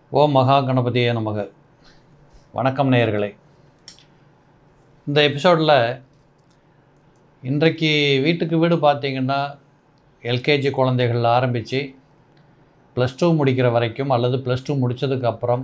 ஓம் மகா கணபதியே நமக வணக்கம் நேயர்களே இந்த எபிசோடில் இன்றைக்கு வீட்டுக்கு வீடு பார்த்தீங்கன்னா எல்கேஜி குழந்தைகள் ஆரம்பித்து ப்ளஸ் டூ முடிக்கிற வரைக்கும் அல்லது ப்ளஸ் டூ முடித்ததுக்கப்புறம்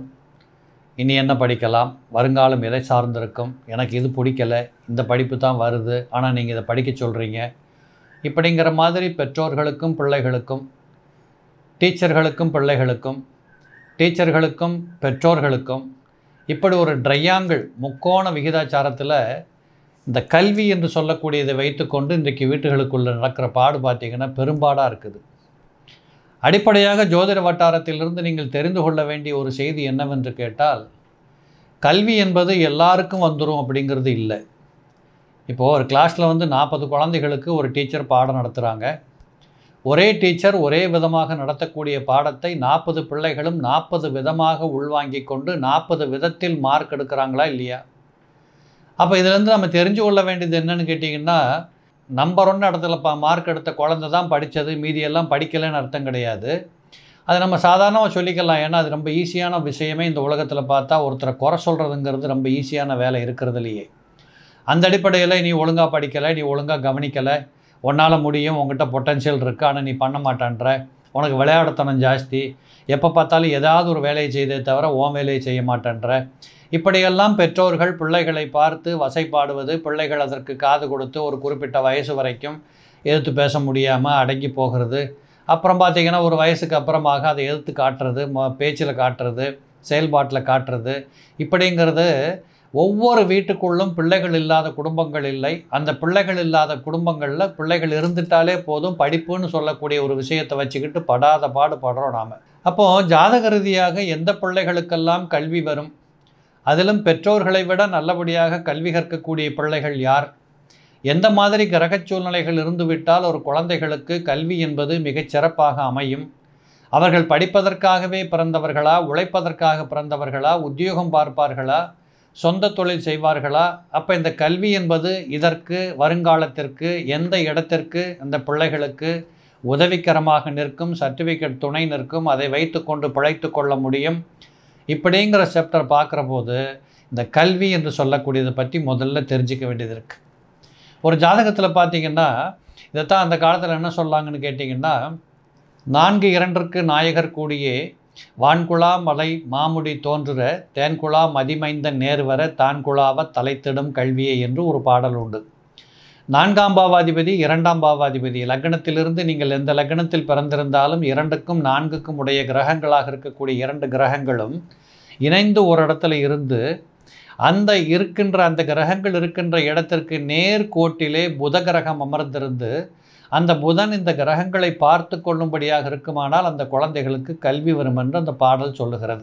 இனி என்ன படிக்கலாம் வருங்காலம் எதை சார்ந்திருக்கும் எனக்கு இது பிடிக்கலை இந்த படிப்பு தான் வருது ஆனால் நீங்கள் இதை படிக்க சொல்கிறீங்க இப்படிங்கிற மாதிரி பெற்றோர்களுக்கும் பிள்ளைகளுக்கும் டீச்சர்களுக்கும் பிள்ளைகளுக்கும் டீச்சர்களுக்கும் பெற்றோர்களுக்கும் இப்படி ஒரு ட்ரையாங்கிள் முக்கோண விகிதாச்சாரத்தில் இந்த கல்வி என்று சொல்லக்கூடியதை வைத்துக்கொண்டு இன்றைக்கு வீட்டுகளுக்குள்ளே நடக்கிற பாடு பார்த்திங்கன்னா பெரும்பாடாக இருக்குது அடிப்படையாக ஜோதிட வட்டாரத்திலிருந்து நீங்கள் தெரிந்து கொள்ள வேண்டிய ஒரு செய்தி என்னவென்று கேட்டால் கல்வி என்பது எல்லாருக்கும் வந்துடும் அப்படிங்கிறது இல்லை இப்போது ஒரு கிளாஸில் வந்து நாற்பது குழந்தைகளுக்கு ஒரு டீச்சர் பாடம் நடத்துகிறாங்க ஒரே டீச்சர் ஒரே விதமாக நடத்தக்கூடிய பாடத்தை நாற்பது பிள்ளைகளும் நாற்பது விதமாக உள்வாங்கிக் கொண்டு நாற்பது விதத்தில் மார்க் எடுக்கிறாங்களா இல்லையா அப்போ இதுலேருந்து நம்ம தெரிஞ்சு கொள்ள வேண்டியது என்னன்னு கேட்டிங்கன்னா நம்பர் ஒன்று இடத்துல ப மார்க் எடுத்த குழந்தை தான் படித்தது மீதியெல்லாம் படிக்கலைன்னு அர்த்தம் கிடையாது அது நம்ம சாதாரணமாக சொல்லிக்கலாம் ஏன்னா அது ரொம்ப ஈஸியான விஷயமே இந்த உலகத்தில் பார்த்தா ஒருத்தரை குறை சொல்கிறதுங்கிறது ரொம்ப ஈஸியான வேலை இருக்கிறதுலையே அந்த அடிப்படையில் நீ ஒழுங்காக படிக்கலை நீ ஒழுங்காக கவனிக்கலை உன்னால் முடியும் உங்ககிட்ட பொட்டன்ஷியல் இருக்குது ஆனால் நீ பண்ண மாட்டேன்ற உனக்கு விளையாடத்தனம் ஜாஸ்தி எப்போ பார்த்தாலும் ஏதாவது ஒரு வேலையை செய்தே தவிர உன் வேலையை செய்ய மாட்டேன்ற இப்படியெல்லாம் பெற்றோர்கள் பிள்ளைகளை பார்த்து வசைப்பாடுவது பிள்ளைகள் அதற்கு காது கொடுத்து ஒரு குறிப்பிட்ட வயசு வரைக்கும் எதிர்த்து பேச முடியாமல் அடங்கி போகிறது அப்புறம் பார்த்திங்கன்னா ஒரு வயசுக்கு அப்புறமாக அதை எதிர்த்து காட்டுறது ம பேச்சில் காட்டுறது செயல்பாட்டில் காட்டுறது இப்படிங்கிறது ஒவ்வொரு வீட்டுக்குள்ளும் பிள்ளைகள் இல்லாத குடும்பங்கள் இல்லை அந்த பிள்ளைகள் இல்லாத குடும்பங்களில் பிள்ளைகள் இருந்துட்டாலே போதும் படிப்புன்னு சொல்லக்கூடிய ஒரு விஷயத்தை வச்சுக்கிட்டு படாத பாடு படுறோம் நாம் அப்போது ஜாதக ரீதியாக எந்த பிள்ளைகளுக்கெல்லாம் கல்வி வரும் அதிலும் பெற்றோர்களை விட நல்லபடியாக கல்வி கற்கக்கூடிய பிள்ளைகள் யார் எந்த மாதிரி கிரகச் சூழ்நிலைகள் இருந்துவிட்டால் ஒரு குழந்தைகளுக்கு கல்வி என்பது மிகச் சிறப்பாக அமையும் அவர்கள் படிப்பதற்காகவே பிறந்தவர்களா உழைப்பதற்காக பிறந்தவர்களா உத்தியோகம் பார்ப்பார்களா சொந்த தொழில் செய்வார்களா அப்போ இந்த கல்வி என்பது இதற்கு வருங்காலத்திற்கு எந்த இடத்திற்கு அந்த பிள்ளைகளுக்கு உதவிகரமாக நிற்கும் சர்டிஃபிகேட் துணை நிற்கும் அதை வைத்து கொண்டு பிழைத்து கொள்ள முடியும் இப்படிங்கிற சாப்டர் பார்க்குற போது இந்த கல்வி என்று சொல்லக்கூடியதை பற்றி முதல்ல தெரிஞ்சிக்க வேண்டியது இருக்குது ஒரு ஜாதகத்தில் பார்த்தீங்கன்னா இதைத்தான் அந்த காலத்தில் என்ன சொல்லாங்கன்னு கேட்டிங்கன்னா நான்கு இரண்டிற்கு நாயகர் கூடியே வான்குழா மலை மாமுடி தோன்றுற தேன்குழா மதிமைந்தன் நேர்வர தான்குழாவ தலைத்திடும் கல்வியே என்று ஒரு பாடல் உண்டு நான்காம் பாவாதிபதி இரண்டாம் பாவாதிபதி லக்னத்திலிருந்து நீங்கள் எந்த லக்னத்தில் பிறந்திருந்தாலும் இரண்டுக்கும் நான்குக்கும் உடைய கிரகங்களாக இருக்கக்கூடிய இரண்டு கிரகங்களும் இணைந்து ஒரு இடத்துல இருந்து அந்த இருக்கின்ற அந்த கிரகங்கள் இருக்கின்ற இடத்திற்கு நேர்கோட்டிலே புத கிரகம் அமர்ந்திருந்து அந்த புதன் இந்த கிரகங்களை பார்த்து கொள்ளும்படியாக இருக்குமானால் அந்த குழந்தைகளுக்கு கல்வி வரும் என்று அந்த பாடல் சொல்லுகிறது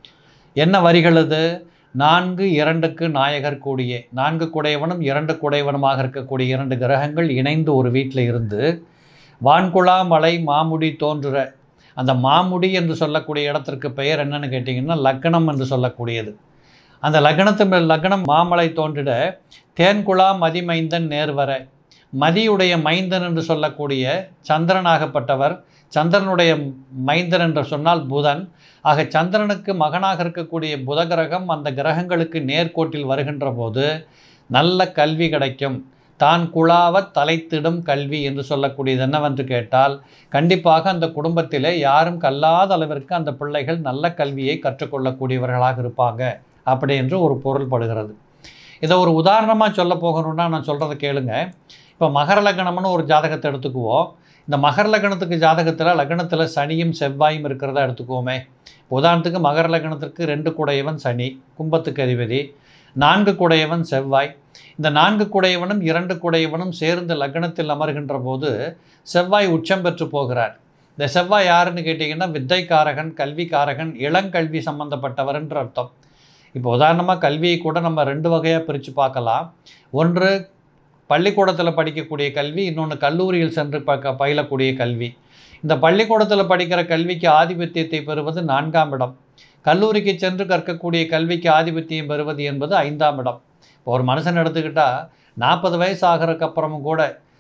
என்ன வரிகள் அது நான்கு இரண்டுக்கு நாயகர் கூடிய நான்கு குடையவனும் இரண்டு குடையவனுமாக இருக்கக்கூடிய இரண்டு கிரகங்கள் இணைந்து ஒரு வீட்டில் இருந்து வான்குழா மலை மாமுடி தோன்றுற அந்த மாமுடி என்று சொல்லக்கூடிய இடத்திற்கு பெயர் என்னன்னு கேட்டிங்கன்னா லக்னம் என்று சொல்லக்கூடியது அந்த லக்னத்து மேல் லக்னம் மாமலை தோன்றிட தேன்குழா மதிமைந்தன் நேர்வர மதியுடைய மைந்தன் என்று சொல்லக்கூடிய சந்திரனாகப்பட்டவர் சந்திரனுடைய மைந்தன் என்று சொன்னால் புதன் ஆக சந்திரனுக்கு மகனாக இருக்கக்கூடிய புத கிரகம் அந்த கிரகங்களுக்கு நேர்கோட்டில் வருகின்ற போது நல்ல கல்வி கிடைக்கும் தான் குழாவ தலைத்திடும் கல்வி என்று சொல்லக்கூடியது என்னவென்று கேட்டால் கண்டிப்பாக அந்த குடும்பத்திலே யாரும் கல்லாத அளவிற்கு அந்த பிள்ளைகள் நல்ல கல்வியை கற்றுக்கொள்ளக்கூடியவர்களாக இருப்பாங்க அப்படி என்று ஒரு பொருள்படுகிறது இதை ஒரு உதாரணமாக சொல்ல போகணுன்னா நான் சொல்கிறத கேளுங்க இப்போ மகர லக்னம்னு ஒரு ஜாதகத்தை எடுத்துக்குவோம் இந்த மகர லக்னத்துக்கு ஜாதகத்தில் லக்னத்தில் சனியும் செவ்வாயும் இருக்கிறதா எடுத்துக்குவோமே உதாரணத்துக்கு மகர லக்னத்திற்கு ரெண்டு குடையவன் சனி கும்பத்துக்கு அதிபதி நான்கு குடையவன் செவ்வாய் இந்த நான்கு குடையவனும் இரண்டு குடையவனும் சேர்ந்து லக்னத்தில் அமர்கின்ற போது செவ்வாய் உச்சம் பெற்று போகிறார் இந்த செவ்வாய் யாருன்னு கேட்டிங்கன்னா வித்தைக்காரகன் கல்விக்காரகன் இளங்கல்வி சம்பந்தப்பட்டவர்ன்ற அர்த்தம் இப்போ உதாரணமாக கல்வியை கூட நம்ம ரெண்டு வகையாக பிரித்து பார்க்கலாம் ஒன்று பள்ளிக்கூடத்தில் படிக்கக்கூடிய கல்வி இன்னொன்று கல்லூரியில் சென்று ப பயிலக்கூடிய கல்வி இந்த பள்ளிக்கூடத்தில் படிக்கிற கல்விக்கு ஆதிபத்தியத்தை பெறுவது நான்காம் இடம் கல்லூரிக்கு சென்று கற்கக்கூடிய கல்விக்கு ஆதிபத்தியம் பெறுவது என்பது ஐந்தாம் இடம் இப்போ ஒரு மனுஷன் எடுத்துக்கிட்டால் நாற்பது வயசு ஆகிறதுக்கு அப்புறமும் கூட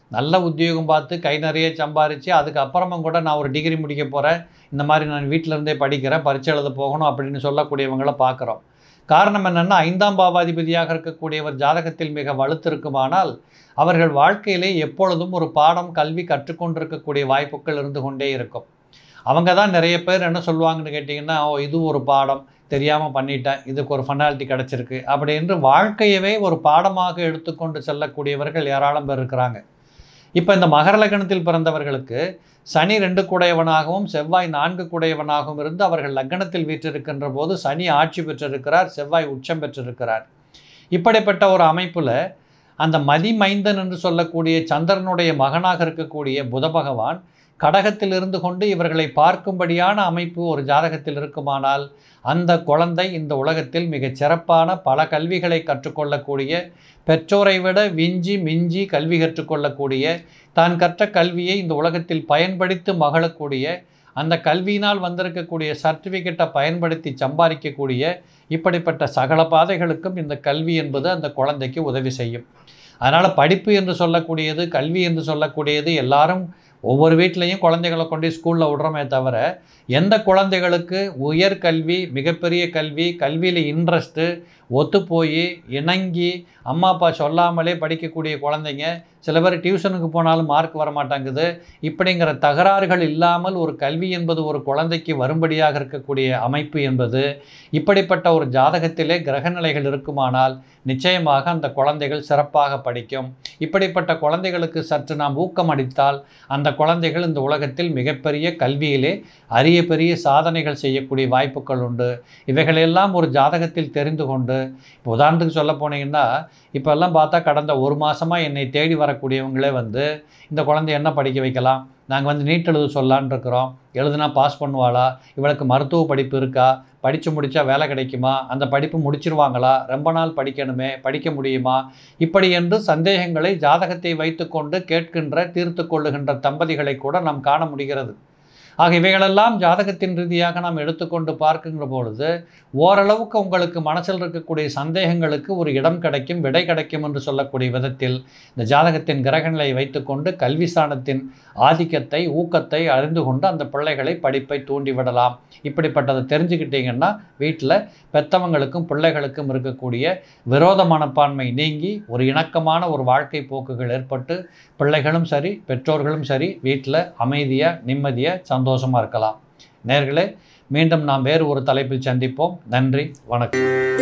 நல்ல உத்தியோகம் பார்த்து கை நிறைய சம்பாரித்து அதுக்கப்புறமும் கூட நான் ஒரு டிகிரி முடிக்க போகிறேன் இந்த மாதிரி நான் வீட்டில் இருந்தே படிக்கிறேன் பரீட்சை எழுத போகணும் அப்படின்னு சொல்லக்கூடியவங்கள பார்க்குறோம் காரணம் என்னென்னா ஐந்தாம் பாவாதிபதியாக இருக்கக்கூடியவர் ஜாதகத்தில் மிக வலுத்திருக்குமானால் அவர்கள் வாழ்க்கையிலே எப்பொழுதும் ஒரு பாடம் கல்வி கற்றுக்கொண்டிருக்கக்கூடிய வாய்ப்புகள் இருந்து கொண்டே இருக்கும் அவங்க தான் நிறைய பேர் என்ன சொல்லுவாங்கன்னு கேட்டிங்கன்னா ஓ இது ஒரு பாடம் தெரியாமல் பண்ணிட்டேன் இதுக்கு ஒரு ஃபனாலிட்டி கிடச்சிருக்கு அப்படி என்று வாழ்க்கையவே ஒரு பாடமாக எடுத்துக்கொண்டு செல்லக்கூடியவர்கள் ஏராளம் பேர் இருக்கிறாங்க இப்போ இந்த மகர லக்னத்தில் பிறந்தவர்களுக்கு சனி ரெண்டு குடையவனாகவும் செவ்வாய் நான்கு குடையவனாகவும் இருந்து அவர்கள் லக்னத்தில் வீற்றிருக்கின்ற போது சனி ஆட்சி பெற்றிருக்கிறார் செவ்வாய் உச்சம் பெற்றிருக்கிறார் இப்படிப்பட்ட ஒரு அமைப்பில் அந்த மதிமைந்தன் என்று சொல்லக்கூடிய சந்திரனுடைய மகனாக இருக்கக்கூடிய புத பகவான் கடகத்தில் இருந்து கொண்டு இவர்களை பார்க்கும்படியான அமைப்பு ஒரு ஜாதகத்தில் இருக்குமானால் அந்த குழந்தை இந்த உலகத்தில் மிகச் சிறப்பான பல கல்விகளை கற்றுக்கொள்ளக்கூடிய பெற்றோரை விட விஞ்சி மிஞ்சி கல்வி கற்றுக்கொள்ளக்கூடிய தான் கற்ற கல்வியை இந்த உலகத்தில் பயன்படுத்தி மகளக்கூடிய அந்த கல்வியினால் வந்திருக்கக்கூடிய சர்டிஃபிகேட்டை பயன்படுத்தி சம்பாதிக்கக்கூடிய இப்படிப்பட்ட சகல பாதைகளுக்கும் இந்த கல்வி என்பது அந்த குழந்தைக்கு உதவி செய்யும் அதனால் படிப்பு என்று சொல்லக்கூடியது கல்வி என்று சொல்லக்கூடியது எல்லாரும் ஒவ்வொரு வீட்லேயும் குழந்தைகளை கொண்டு ஸ்கூலில் விடுறோமே தவிர எந்த குழந்தைகளுக்கு உயர் கல்வி மிகப்பெரிய கல்வி கல்வியில் இன்ட்ரெஸ்ட்டு ஒத்து போய் இணங்கி அம்மா அப்பா சொல்லாமலே படிக்கக்கூடிய குழந்தைங்க சில பேர் டியூஷனுக்கு போனாலும் மார்க் வர மாட்டாங்குது இப்படிங்கிற தகராறுகள் இல்லாமல் ஒரு கல்வி என்பது ஒரு குழந்தைக்கு வரும்படியாக இருக்கக்கூடிய அமைப்பு என்பது இப்படிப்பட்ட ஒரு ஜாதகத்திலே கிரகநிலைகள் இருக்குமானால் நிச்சயமாக அந்த குழந்தைகள் சிறப்பாக படிக்கும் இப்படிப்பட்ட குழந்தைகளுக்கு சற்று நாம் ஊக்கம் அளித்தால் அந்த குழந்தைகள் இந்த உலகத்தில் மிகப்பெரிய கல்வியிலே அரிய பெரிய சாதனைகள் செய்யக்கூடிய வாய்ப்புகள் உண்டு இவைகளெல்லாம் ஒரு ஜாதகத்தில் தெரிந்து கொண்டு இப்போ உதாரணத்துக்கு சொல்ல போனீங்கன்னா இப்போல்லாம் பார்த்தா கடந்த ஒரு மாதமாக என்னை தேடி வரக்கூடியவங்களே வந்து இந்த குழந்தை என்ன படிக்க வைக்கலாம் நாங்கள் வந்து நீட் எழுத சொல்லான்னு இருக்கிறோம் எழுதுனா பாஸ் பண்ணுவாளா இவளுக்கு மருத்துவ படிப்பு இருக்கா படித்து முடித்தா வேலை கிடைக்குமா அந்த படிப்பு முடிச்சிருவாங்களா ரொம்ப நாள் படிக்கணுமே படிக்க முடியுமா இப்படி என்று சந்தேகங்களை ஜாதகத்தை வைத்துக்கொண்டு கேட்கின்ற தீர்த்து கொள்ளுகின்ற தம்பதிகளை கூட நாம் காண முடிகிறது ஆக இவைகளெல்லாம் ஜாதகத்தின் ரீதியாக நாம் எடுத்துக்கொண்டு பார்க்கின்ற பொழுது ஓரளவுக்கு உங்களுக்கு மனசில் இருக்கக்கூடிய சந்தேகங்களுக்கு ஒரு இடம் கிடைக்கும் விடை கிடைக்கும் என்று சொல்லக்கூடிய விதத்தில் இந்த ஜாதகத்தின் கிரகநிலை வைத்துக்கொண்டு கல்வி ஸ்தானத்தின் ஆதிக்கத்தை ஊக்கத்தை அறிந்து கொண்டு அந்த பிள்ளைகளை படிப்பை தூண்டிவிடலாம் இப்படிப்பட்டதை தெரிஞ்சுக்கிட்டீங்கன்னா வீட்டில் பெத்தவங்களுக்கும் பிள்ளைகளுக்கும் இருக்கக்கூடிய விரோத மனப்பான்மை நீங்கி ஒரு இணக்கமான ஒரு வாழ்க்கை போக்குகள் ஏற்பட்டு பிள்ளைகளும் சரி பெற்றோர்களும் சரி வீட்டில் அமைதியாக நிம்மதியாக சந்தோஷமாக இருக்கலாம் நேர்களே மீண்டும் நாம் வேறு ஒரு தலைப்பில் சந்திப்போம் நன்றி வணக்கம்